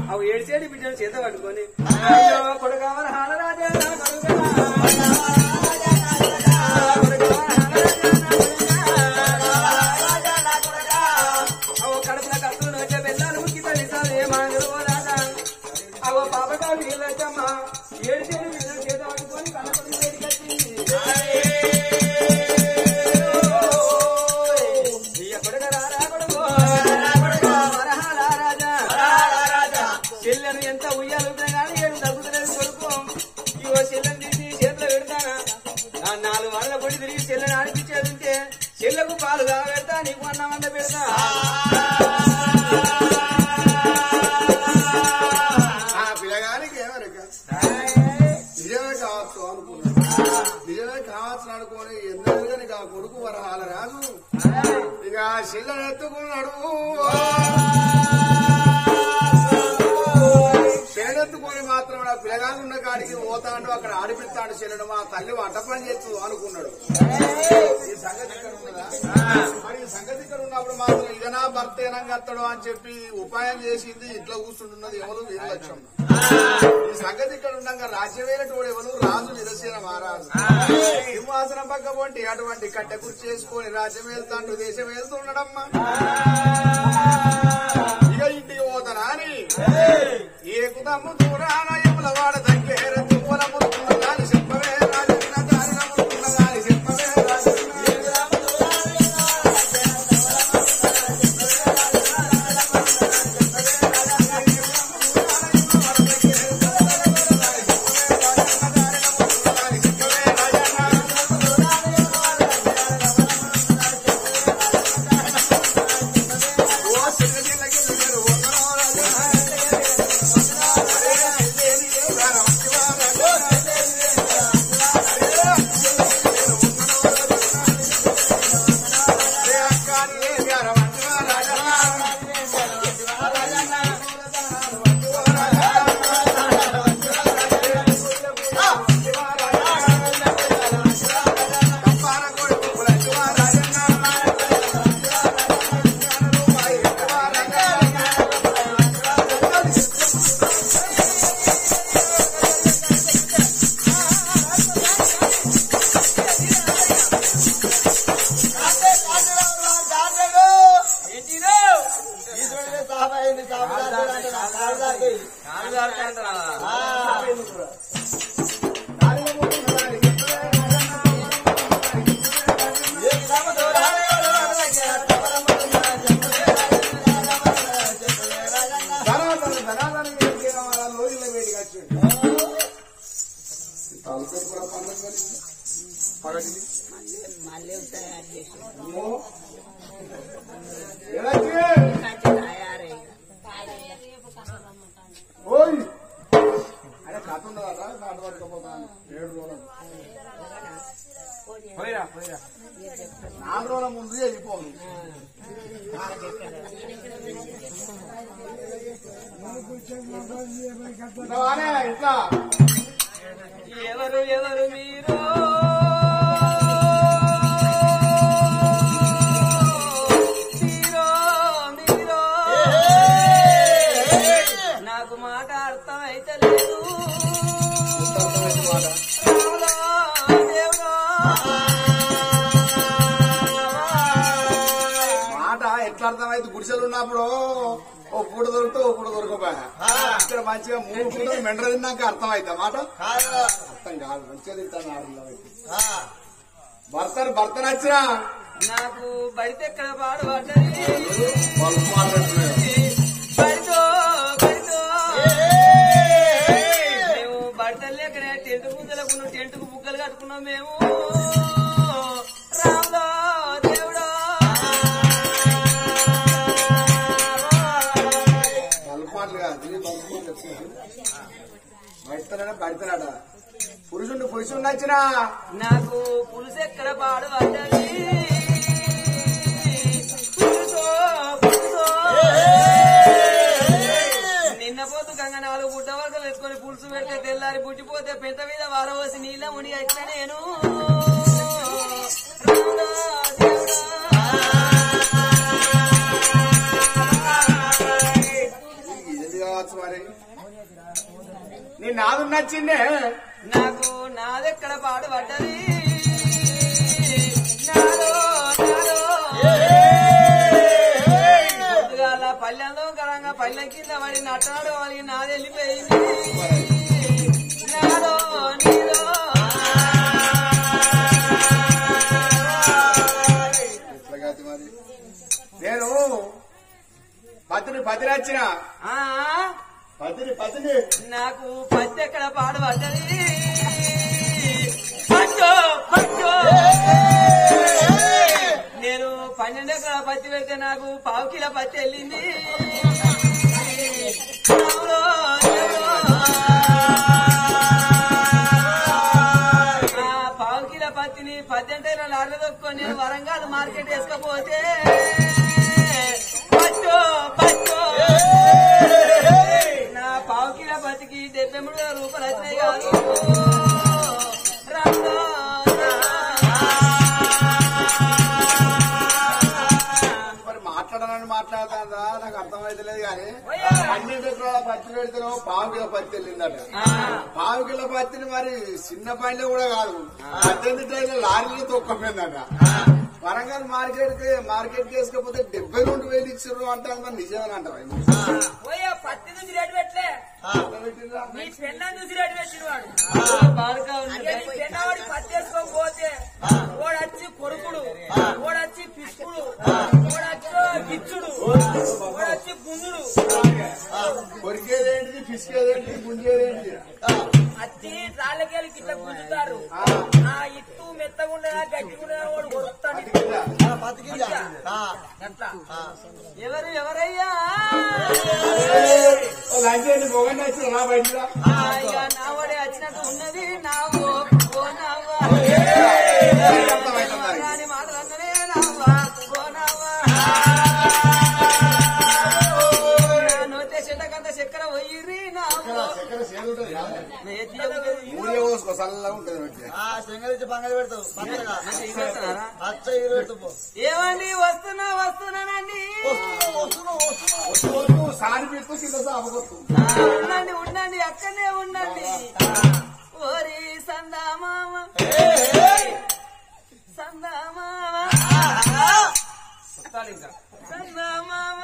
అవి ఏడ్చేటి బిడ్డలు చేత పట్టుకొని అయ్యో కొడుకా వరహాల రాజా నా కొడుకా. కొడుకా వరహాల రాజా నా కొడుకా. అవో కడుపుల కడుపులు వచ్చే బెల్లాలు ముక్కి తల్లిసాలు ఏ మాంగరు ఓ రాజా అవో పాపగా వీళ్ళచ్చమ్మ ఏడ్చేటి బిడ్డలు చేత పట్టుకొని కనపడి వేడికచ్చింది చెల్లెను ఎంత ఉయ్యాలు కానీ ఏడు తగ్గుతలేదు కొడుకు ఇవో చెల్లెని తీసి చేతిలో పెడతానా నా నాలుగు వందల కొడి తిరిగి చెల్లెని ఆడిపించేది ఉంటే చెల్లెకు పాలు పెడతా నీకు అన్నం వంద పెడతా ఆ పిల్లగానికి ఏమనక నిజమే కావచ్చు అనుకున్నాడు నిజమే కావచ్చు అనుకోని ఎందుకని ఆ కొడుకు వరహాల రాజు ఇక శిల్లను ఎత్తుకున్నాడు శిలనెత్తుకొని మాత్రం ఆ పిల్లగాడు ఉన్న కాడికి పోతాడు అక్కడ ఆడిపిస్తాడు శిలను మా తల్లి వంట పని చేస్తూ అనుకున్నాడు ఈ సంగతి ఇక్కడ ఉన్నదా మరి ఈ సంగతి ఇక్కడ ఉన్నప్పుడు మాత్రం ఇక నా భర్త ఏనంగత్తడు అని చెప్పి ఉపాయం చేసింది ఇంట్లో కూర్చుంటున్నది ఎవరు వీరు లక్ష్యం ఈ సంగతి ఇక్కడ ఉండగా రాజ్యమైనటువంటి ఎవరు రాజు నిరసన మహారాజు సింహాసనం పక్క వంటి అటువంటి కట్టె కుర్చీ చేసుకొని రాజ్యం వెళ్తాండు దేశం వెళ్తుండడమ్మా ఇక ఇంటికి పోతానా అని ఏ కుదమ్ము దూరాన ఎముల వాడ దగ్గర తువ్వల ముట్టుకున్నదాని చెప్పవే రాజన్న దారిన ముట్టుకున్నదాని చెప్పవే రాజన్న ఓయ్ అరే కథ ఉండదా కాట పట్టుకపోతాను ఏడు రోజులు పోయిరా పోయిరా నాలుగు రోజుల ముందు వెళ్ళిపోను ఉన్నావానే ఇట్లా ఎవరు ఎవరు మీరు మీరో, మీరో. నాకు మాట అర్థం అయితే లేదు రాములో, దేవుడో. మాట ఎట్లా అర్థమైంది గుడిసెలు ఉన్నప్పుడు ఓ పూట దొరికితే ఓ పూట దొరకపోయా ఇక్కడ మంచిగా మూడు పూటలు మెండ్ర తిన్నాక అర్థమైందా మాట అర్థం కాదు మంచిగా తింటాను ఆరులో పెట్టి. భర్తను భర్త నచ్చినా నాకు బయట ఎక్కడ పాడబడ్డది వాళ్ళు మాట్లాడుతున్నారు బయటో బయటో మేము బట్టలు లేక టెంట్ పూజలకు టెంట్కు బుగ్గలు కట్టుకున్నాం మేము రాములో దేవుడో బల్బు మాటలు కాదు ఇది బల్బు మాటలు వచ్చినాయి బయటనా బయటనాడ పురుషుడు పురుషుడు నచ్చినా నాకు పులుసు ఎక్కడ పాడబడ్డది పులుసో, పులుసో. నిన్న పోతు గంగ నాలుగు బుడ్డ వరకు వేసుకొని పులుసు పెడితే తెల్లారి బుట్టిపోతే పెద్ద మీద వారవసి నీళ్ళ ముని ఎట్లా నేను రాముడా, దేవుడా. ఇది కావచ్చు మరి నీ నాదు నచ్చిందే నాకు నాదెక్కడ పాడు పడ్డది నాదో నాదో పొద్దుగాల పల్లెంలో కరంగా పల్లెం కింద పడి నట్టనాడు వాళ్ళకి నాది వెళ్ళిపోయింది నాదో నీదో ఎట్లా కాదు మరి నేను పతిని పతి వచ్చిన ఆ, పతిని పతిని నాకు పత్తి ఎక్కడ పాడు పడ్డది పట్టు పట్టు నేను పన్నెండు ఎకరాల పత్తి పెడితే నాకు పావు కిలో పత్తి వెళ్ళింది అవును, ఆ పావు కిలో పత్తిని పద్దెంటే లారీలో దొక్కుని నేను వరంగల్ మార్కెట్ వేసుకపోతే పట్టు పట్టు నా పావు కిలో పత్తికి డెబ్బై మూడు వేల రూపాయలు వచ్చినాయి కాదు రామ్మా, మరి మాట్లాడాలని మాట్లాడతాందా నాకు అర్థమైతలేదు కానీ పన్నెండు ఎకరాల పత్తి పెడితే పావు కిలో పత్తి వెళ్ళిందట పావు కిలో పత్తిని మరి చిన్న పనిలో కూడా కాదు పద్దెనిమిది ట్రైన్ల లారీలో తొక్కపోయిందట వరంగల్ మార్కెట్ కి మార్కెట్ వేసుకపోతే డెబ్బై రెండు వేలు ఇచ్చారు అంటారు మరి నిజమని అంటారు పోయా పత్తి నుంచి రేటు పెట్టలే నీ పెన్న నుంచి రేటు పెట్టిన వాడు బాడుకా అంటే ఉంది నీ పెన్నవాడి పత్తి వేసుకోకపోతే ఓడొచ్చి కొడుకుడు ఓడొచ్చి పిసుకుడు ఓడొచ్చి గిచ్చుడు ఓడొచ్చి గుంజుడు కొరికేదేంటిది పిసికేదేంటిది గుంజేదేంటిది అత్తి రాళ్ళకెళ్ళి ఇట్లా గుంజుతారు ఆ ఇట్టు మెత్తగుండగా గట్టిగుండగా వాడు కొడుతాడు అట్లా ఎవరు ఎవరయ్యా లంచ్ మొగండి వచ్చి రా బయట ఆ, ఇక నా వాడే వచ్చినట్టు ఉన్నది నావో ఓ నావా రాని మాటలు అన్ననే నావా ఓ నావా నా నోటే చెడ్డకంత చక్కెర పోయిర్రి నావో ఎక్కడ సేదు ఉంటుంది నా ఎత్తి చెప్పుకోదు. ఊరే పోసుకో చల్లగా ఉంటుంది మంచిగా. సింగలిచ్చి బంగారు పెడతావు పండుగ మంచిగా ఇచ్చేస్తున్నారా? అచ్చ ఇరు పెడుతూ ఏమండి వస్తున్నా వస్తున్నానండి వస్తు వస్తు సారి పెట్టు కింద సాపకొత్తు ఆ, ఉండండి ఉండండి అక్కడనే ఉండండి ఓరి సందామామ సందామామ సందామామ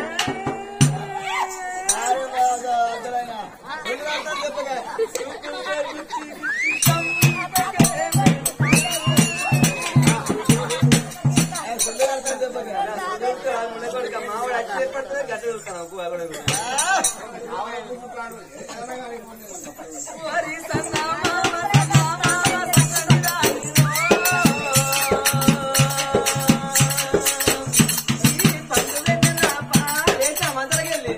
మావాడు అచ్చి ఏర్పడుతుంది గట్టి చూస్తాను ఓరి సందామామ సందామామ ఈ పండుగ రాపా లేచా మందరకెళ్ళి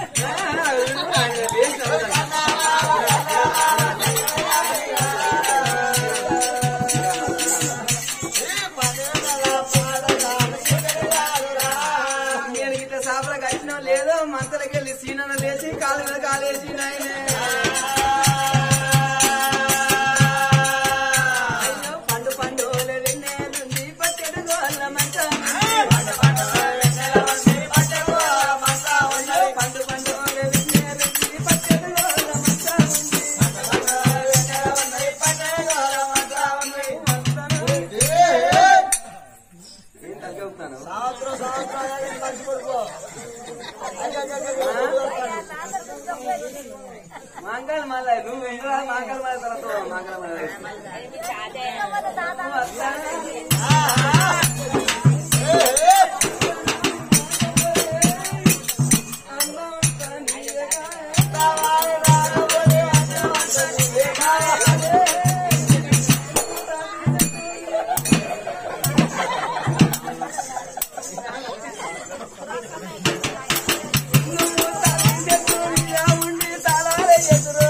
నేను ఇట్లా సాపల కట్టిన లేదో మంతలకెళ్ళి సీనన్న లేచి కాలు మీద కాలేసి నాయనే అయ్యో పండు పండు వెన్నెలుంది పచ్చడి గోళ్ళ మంచం పండు పండు వెన్నెలుంది పచ్చడి గోళ్ళ మంచం ఉంది. పండు పండు వెన్నెలుంది పచ్చడి గోళ్ళ మంచం ఉంది. పండు పండు వెన్నెలుంది పచ్చడి గోళ్ళ మంచం ఉంది. ఏం తగ్గవుతున్నాను సంవత్సరం సంవత్సరం మంచి కొడుకో మాంగళ మళ్ళీ నువ్వు ఇంద్రా మాంగళ మళ్ళీ తర్వాత మాంగళ మళ్ళీ ఉండి తాళాలే ఎదురు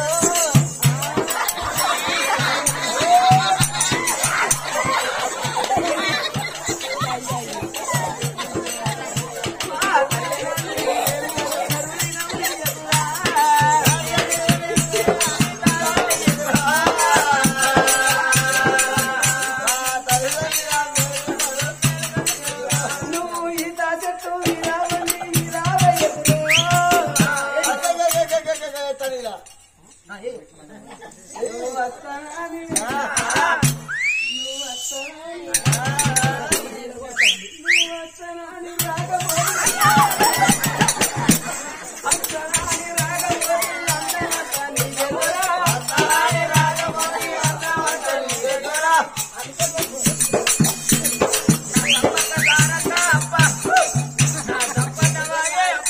ఉన్నది ఇలా నువ్వు వస్తానని నువ్వు వస్తానని రాకపోతే వస్తానని రాకపోతే అందమంతా నీకెదురా. వస్తానని రాకపోతే అందమంతా నీకెదురా. సంపద అప్ప నా సంపద వాగే అప్ప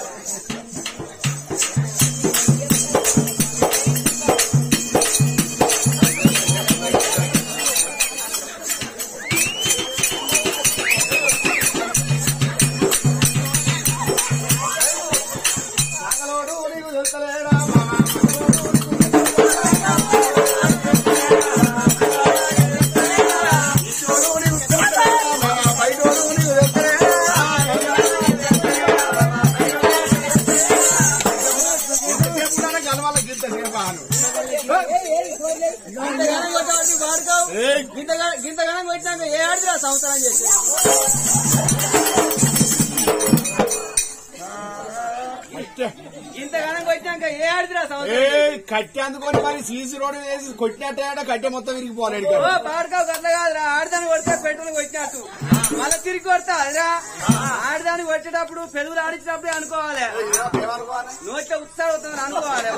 సకలోడు నీకు తెలుస్తలేడా మామ? ఇచ్చోడు నీకు తెలుస్తలేడా మామ? బయటోడు నీకు తెలుస్తలేడా? ఎంతసేపున్నానో గలవాల గీత సేపాను. గింతగానం కొట్టబట్టి వాడుకోవు గింతగా గింతగానం కొట్టినాక ఏ ఆడితే ఆ సంవత్సరం చేసి ఇంతగానం కొట్టినాక ఏ ఆడిదిరా ఏ సంవత్సరం కట్టె అందుకొని మరి సీసీ రోడ్డు వేసి కొట్టినట్టే కట్టె మొత్తం విరిగిపోలేడు ఓ కదా పాడకావు గట్ల కాదురా ఆడదాన్ని కొడితే పెట్రోల్ కొట్టినట్టు మళ్ళీ తిరిగి కొడతా అదిరా ఆడదాన్ని కొట్టేటప్పుడు పెరుగులు ఆడించినప్పుడే అనుకోవాలి నోట్లో ఉత్సాహం అవుతుంది అనుకోవాలి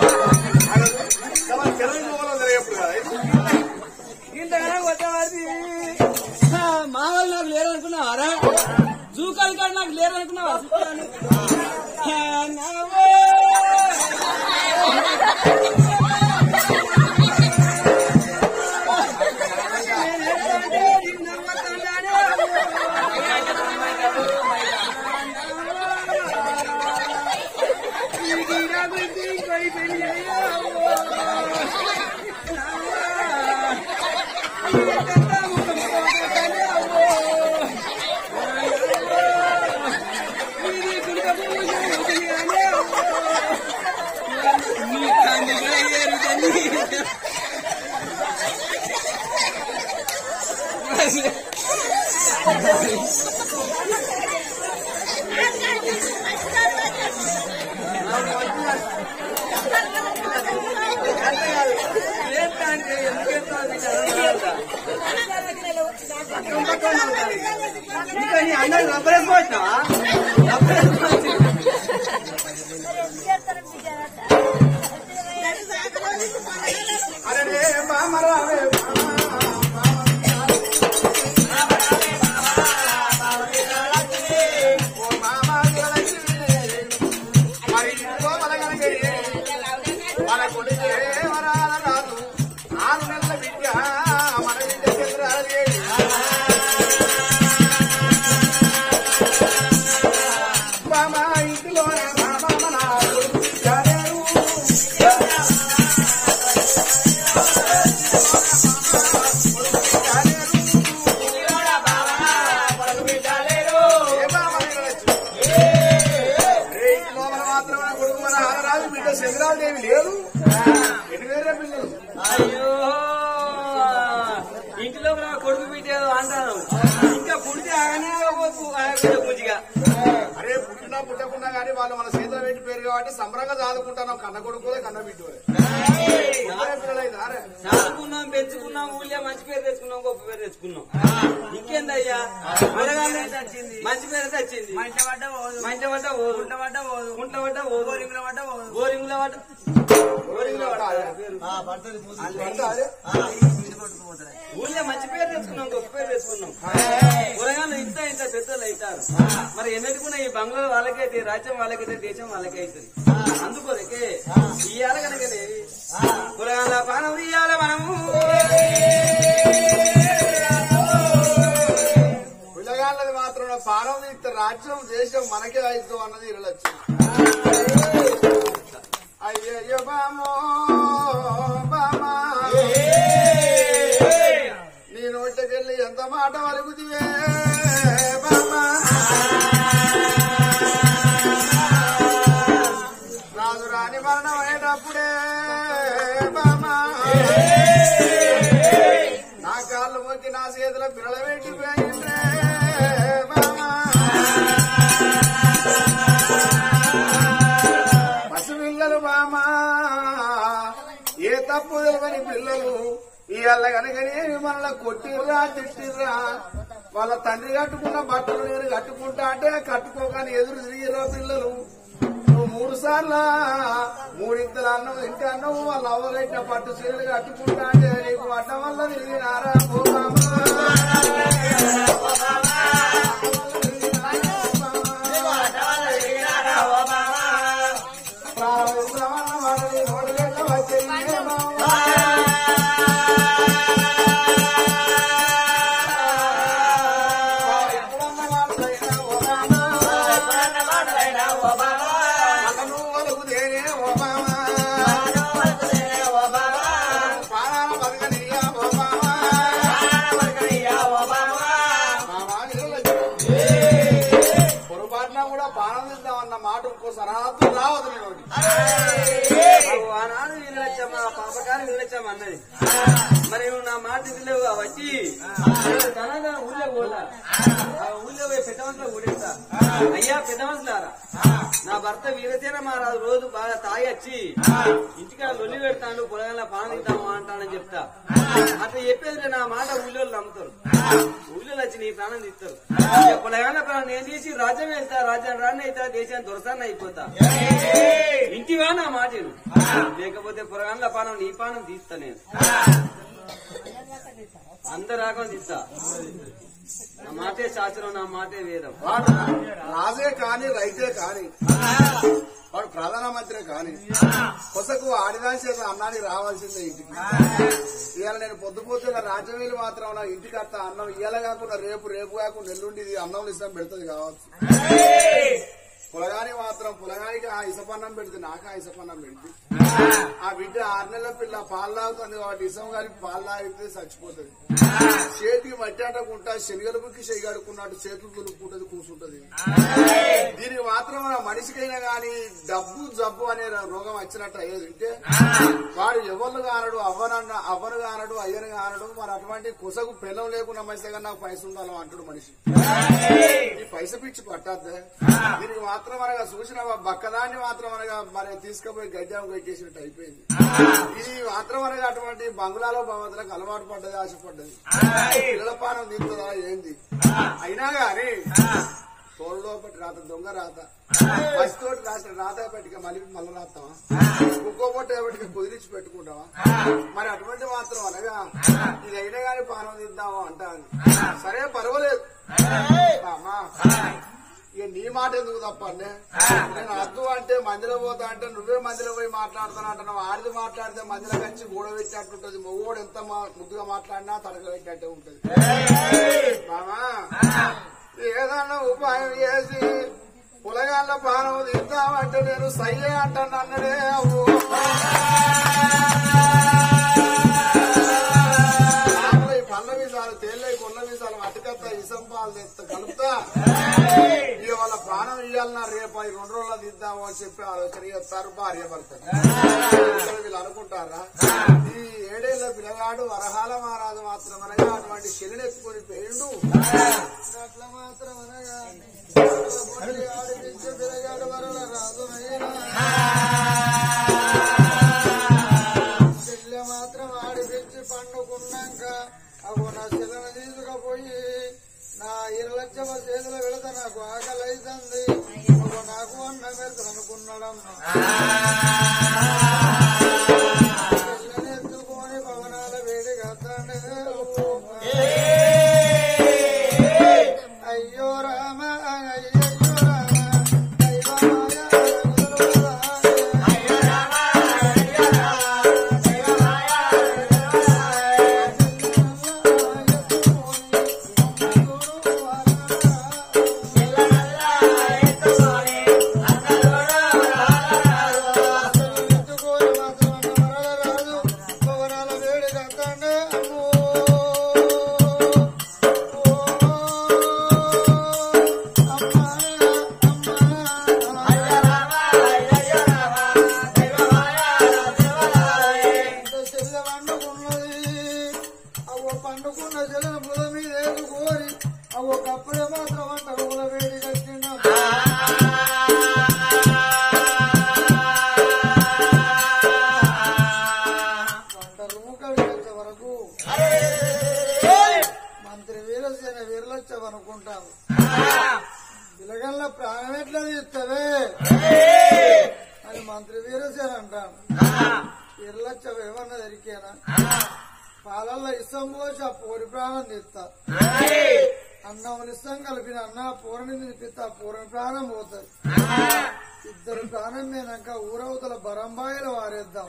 ఇంతగానం కొట్టవాడి మా వాళ్ళు నాకు లేరు అనుకున్నావారా జూకాలు కాదు నాకు లేరు అనుకున్నావా అందరికి రబ్బరేసుకోవచ్చావా అరే మామరావే మరి ఇంకో మనగనగరి మన కొడుకే వరాల రాదు ఆరు నెలల విద్య మన విద్య చంద్రాలి బామ ఇంటిలో బామ మన కొడుకు విద్యాలేరు. ఏ బామ వినవచ్చు? రే, ఇంట్లో మన మాత్రమే కొడుకు మన హారరాజు బిడ్డ చంద్రాదేవి లేదు ఎన్ని వేరే పిల్లలు అయ్యో ఇంటిలో నా కొడుకు పెట్టేదో అంటాను ఇంకా పుడితే ఆగనే పూజిగా అరే పుట్టినా పుట్టకుండా కానీ వాళ్ళు మన సీత పెట్టి పేరు కాబట్టి సంబరంగా చదువుకుంటాను కన్న కొడుకులే కన్న బిడ్డు పిల్లలైందా చదువుకున్నాం పెంచుకున్నాం ఊళ్ళో మంచి పేరు తెచ్చుకున్నాం గొప్ప పేరు తెచ్చుకున్నాం ఇంకేందయ్యా మనగానే వచ్చింది మంచి పేరు అయితే వచ్చింది మంట పడ్డ మంట పడ్డ ఓదు కుంట పడ్డ ఓదు కుంట పడ్డ ఓదు బోరింగ్ల పడ్డ ఓదు బోరింగ్ల పడ్డ బోరింగ్ల పడ్డ పేరు పడుతుంది పూసి ఊళ్ళో మంచి పేరు తెచ్చుకున్నాం గొప్ప పేరు తెచ్చుకున్నాం కూరగాయలు ఇంత ఇంత పెద్దలు అవుతారు మరి ఎన్నటికున్నా ఈ బంగ్లా వాళ్ళకైతే రాజ్యం వాళ్ళకైతే దేశం వాళ్ళకే అవుతుంది అందుకోదకే ఇయ్యాల కనుకనే కూరగాయల పానం ఇయ్యాల మనము పిల్లగాళ్ళది మాత్రం పానం తీస్తే రాజ్యం దేశం మనకే అవుతాం అన్నది ఇరలచ్చు అయ్యయ్యో బామో బామా నీ నోట్లకెళ్ళి ఎంత మాట వలుగుతివే బామా రాజు రాని మరణం అయ్యేటప్పుడే బామా నా కాళ్ళు మొక్కి నా చేతుల పిల్లల పెట్టిపోయిందే బామా పసిపిల్లలు బామా తప్పు తెలియని పిల్లలు ఇవాళ కనుకనే మనల్ని కొట్టిర్రా తిట్టిర్రా వాళ్ళ తండ్రి కట్టుకున్న బట్టలు నేను కట్టుకుంటా అంటే కట్టుకోగానే ఎదురు తిరిగిర్రా పిల్లలు నువ్వు మూడు సార్లు మూడింతలు అన్నం ఇంటి అన్నం వాళ్ళ అవ్వలైన పట్టు చీరలు కట్టుకుంటా అంటే నీకు అడ్డం వల్ల తిరిగినారా పొరపాటున కూడా పానం తిద్దామన్న మాట ఇంకోసారి రాత్రి రావద్దు నేను ఆనాడు వీళ్ళొచ్చామా పాపకారి వీళ్ళొచ్చామా అన్నది మరి నువ్వు నా మాట ఇంటిలేవు వచ్చి తెలంగాణ ఊళ్ళో పోలా ఆ ఊళ్ళో పోయి పెద్దవంతులో ఊడేస్తా అయ్యా పెద్దవంతులారా నా భర్త వీరసేన మహారాజు రోజు బాగా తాగి వచ్చి ఇంటికి లొల్లి పెడతాను పొలగల్లా పానం ఇద్దాము అంటానని చెప్తా అట్లా చెప్పేది నా మాట ఊళ్ళో నమ్ముతారు ఊళ్ళో వచ్చి నీ ప్రాణం తీస్తారు పొలగల్లా ప్రాణం నేను తీసి రాజ్యం వెళ్తా రాజ్యం రాని అవుతా దేశాన్ని దొరసాన్ని అయిపోతా ఇంటివా నా మాట విను. లేకపోతే పొరగాన్ల పానం నీ పానం తీస్తా నేను అందరు రాకుండా తీస్తా నా మాటే శాస్త్రం నా మాటే వేదం వాడు రాజే కాని రైతే కాని వాడు ప్రధానమంత్రి కాని కొసకు ఆడిదాని చేత అన్నానికి రావాల్సిందే ఇంటికి ఇవాళ నేను పొద్దు పొద్దున రాజ్యవేలు మాత్రం నా ఇంటికి అత్త అన్నం ఇవాళ కాకుండా రేపు రేపు కాకుండా ఎల్లుండి ఇది అన్నం ఇష్టం పెడుతుంది కావచ్చు పులగాని మాత్రం పులగానికి ఆ ఇసపన్నం పెడితే నాకు ఆ ఇసపన్నం పెడితే ఆ బిడ్డ ఆరు నెలల పిల్ల పాలు తాగుతుంది కాబట్టి ఇసం గారికి పాలు తాగితే చచ్చిపోతుంది చేతికి మట్టి ఆటకుంటా శనగలుపుకి చెయ్యడుకున్నట్టు చేతులు దులుపుకుంటది కూర్చుంటది దీనికి మాత్రం మన మనిషికైనా గాని డబ్బు జబ్బు అనే రోగం వచ్చినట్టు అయ్యేది అంటే వాడు ఎవరు కానడు అవ్వనన్న అవ్వను కానడు అయ్యను కానడు మరి అటువంటి కుసకు పిల్లం లేకుండా మనిషి నాకు పైసలు ఉండాలి అంటాడు మనిషి ఈ పైస పిచ్చి పట్టద్దే దీనికి మాత్రం అనగా చూసిన బక్కదాన్ని మాత్రం అనగా మరి తీసుకుపోయి గడ్డం పెట్టేసినట్టు అయిపోయింది ఇది మాత్రం అనగా అటువంటి బంగ్లాలో భగవంతులకు అలవాటు పడ్డది ఆశపడ్డది పిల్లల పానం తీస్తుందా ఏంది అయినా గాని తోడులో పెట్టి రాత దొంగ రాత తోటి రాసిన రాత పెట్టిక మళ్ళీ మళ్ళీ రాస్తావా కుక్కో పొట్ట పెట్టిక కుదిరించి పెట్టుకుంటావా మరి అటువంటి మాత్రం అనగా ఇది అయినా గాని పానం తీద్దామా అంటాను సరే పర్వాలేదు అమ్మా ఇక నీ మాట ఎందుకు తప్పండి నేను అద్దు అంటే మందిలో పోతా అంటే నువ్వే మందిలో పోయి మాట్లాడుతాను అంటున్నావు ఆడిది మాట్లాడితే మందిలో వచ్చి గూడ పెట్టినట్టుంటది మొగోడు ఎంత మా- ముద్దుగా మాట్లాడినా తడక పెట్టినట్టే ఉంటది మామా ఏదన్నా ఉపాయం చేసి పులగాళ్ళ పానం తీద్దామంటే నేను సయ్యే అంటాను అన్నడే అవ్వు మామూలు ఈ పండ్ల మీసాలు తేళ్ళై కొండ మీసాలు అటుకత్త ఇసం పాలు తెస్తా కలుపుతా ఇక వాళ్ళ ప్రాణం ఇయ్యాలన్నా రేపు ఈ రెండు రోజులు తీద్దాము అని చెప్పి ఆలోచన చేస్తారు భార్య భర్త వీళ్ళు అనుకుంటారా ఈ ఏడేళ్ల పిల్లగాడు వరహాల మహారాజు మాత్రం అనగా అటువంటి చెల్లిని ఎత్తుకొని పేరుడు అట్లా మాత్రం అనగా పొట్టి ఆడిపించే పిల్లగాడు వరల రాజు చెల్లె మాత్రం ఆడిపించి పండుకున్నాక అగో నా చెల్లెని తీసుకుపోయి నా ఇరు లక్షల చేతులు వెళతా నాకు ఆకలి అవుతుంది అగో నాకు అన్న పెడతాను అనుకున్నాడమ్మా చెల్లెని ఎత్తుకొని భవనాల వేడి కత్తాండే అయ్యో రామ అయ్యో రామ అయ్యో రామ పాలల్లో ప్రాణం ఎట్లా తీస్తావే అని మంత్రి వీరసేన అంటాను ఇర్లచ్చ ఏమన్నా దొరికేనా పాలల్లో ఇష్టం పోసి ఆ పోరి ప్రాణం తీస్తా అన్నం ఇష్టం కలిపిన అన్న పూరని తినిపిస్తా పూరని ప్రాణం పోతుంది ఇద్దరు ప్రాణం పోయినాక ఊరవతల బరంబాయిలో వారేద్దాం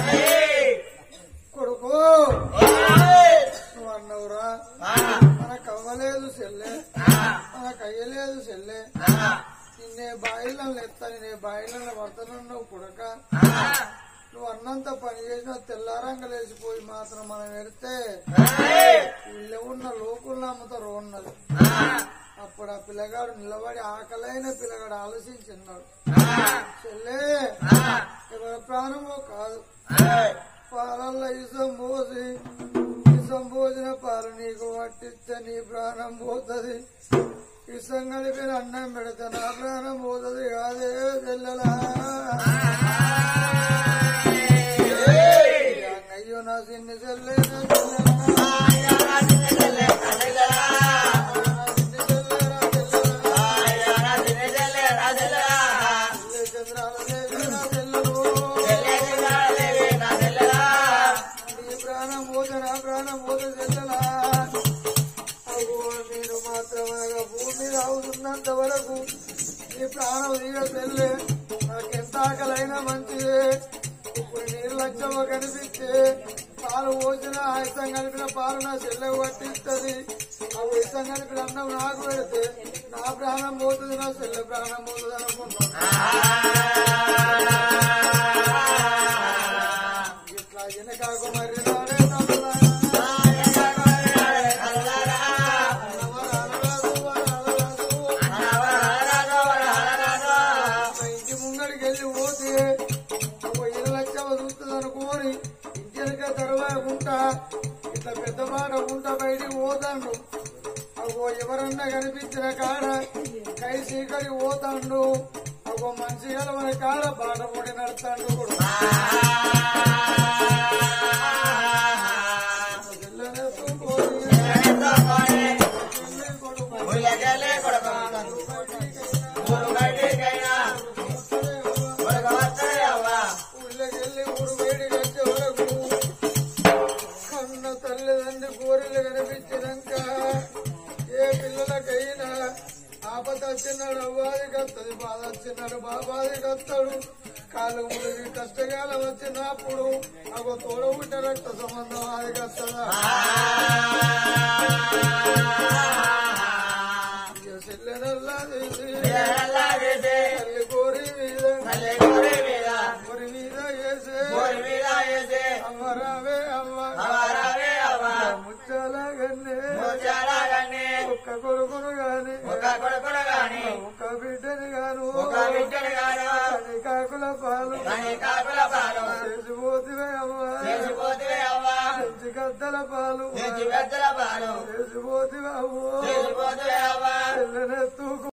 కొడుకు నువ్వు అన్నవురా మనకు అవ్వలేదు చెల్లె మనకు అయ్యలేదు చెల్లె నిన్నే బాయిలను ఎత్తా నే బాయిలను పడుతున్నావు కొడక నువ్వు అన్నంత పని చేసిన తెల్లారంగా లేచిపోయి మాత్రం మనం వెళితే వీళ్ళు ఉన్న లోకుల్లో అమ్ముతారు ఉన్నది అప్పుడు ఆ పిల్లగాడు నిలబడి ఆకలైన పిల్లగాడు ఆలోచించున్నాడు చెల్లే ఎవరి ప్రాణమో కాదు పాలల్లో ఇసం పోసి ఇసం పోసిన పాలు నీకు పట్టిస్తే నీ ప్రాణం పోతుంది ఇసం కలిపిన అన్నం పెడితే నా ప్రాణం పోతుంది కాదే చెల్లెలా అయ్యో నా చిన్ని చెల్లె నా చెల్లెలా. నా చిన్ని చెల్లెలా, చెల్లెలా. చెల్లె చంద్రాల దేవి నా చెల్లెలు. నీ ప్రాణం పోత నా ప్రాణం పోత చెల్లెలా అగో నేను మాత్రమనగా భూమి మీద అవుతున్నంత వరకు నీ ప్రాణం తీగ చెల్లె నాకెంత ఆకలైనా మంచిదే ఇప్పుడు నీరు లక్షమ కనిపిస్తే పాలు పోసిన ఆయుసం కలిపిన పాలు నా చెల్లె పట్టిస్తుంది ఆ ఇష్టం కలిపిన అన్నం నాకు పెడితే నా ప్రాణం పోతుంది నా చెల్లె ప్రాణం పోతుంది అనుకుంటున్నాను ఇట్లా వెనకాకు మరి నాడే ఇంటి ముంగడికి వెళ్ళి పోతే ఒక ఇరు లక్షల చూస్తుంది అనుకోని ఇంటి వెనక తెరవకుండా ఇట్లా పెద్ద మాట ఉంటా బయటికి పోతాండు అగో ఎవరన్నా కనిపించిన కాడ కై చీకటి పోతాండు అగో మంచి మన కాడ బాట పొడి నడతాండు కూడా ఊళ్ళకెళ్ళి ఊరు బయటికి వచ్చే వరకు కన్న తల్లిదండ్రి కోరిలు కనిపించినాక ఏ పిల్లలకైనా ఆపద వచ్చినాడు అవ్వాది కత్తది బాధ వచ్చినాడు బాబాది కత్తడు కాలు ముడిగి కష్టకాలం వచ్చినప్పుడు ఒక తోడబుట్ట రక్త సంబంధం అది కత్తదా ఇక చెల్లెనల్లా తీసి తల్లి కోరి మీద కోరి మీద వేసే అమ్మరావే అమ్మ ముచ్చాల గన్నే ఒక్క కొడుకును గాని ఒక్క బిడ్డని గాను అని కాకుల పాలు చేసిపోతివే అమ్మ పెంచి గద్దల పాలు చేసిపోతివే అవ్వ చెల్లెనెత్తుకు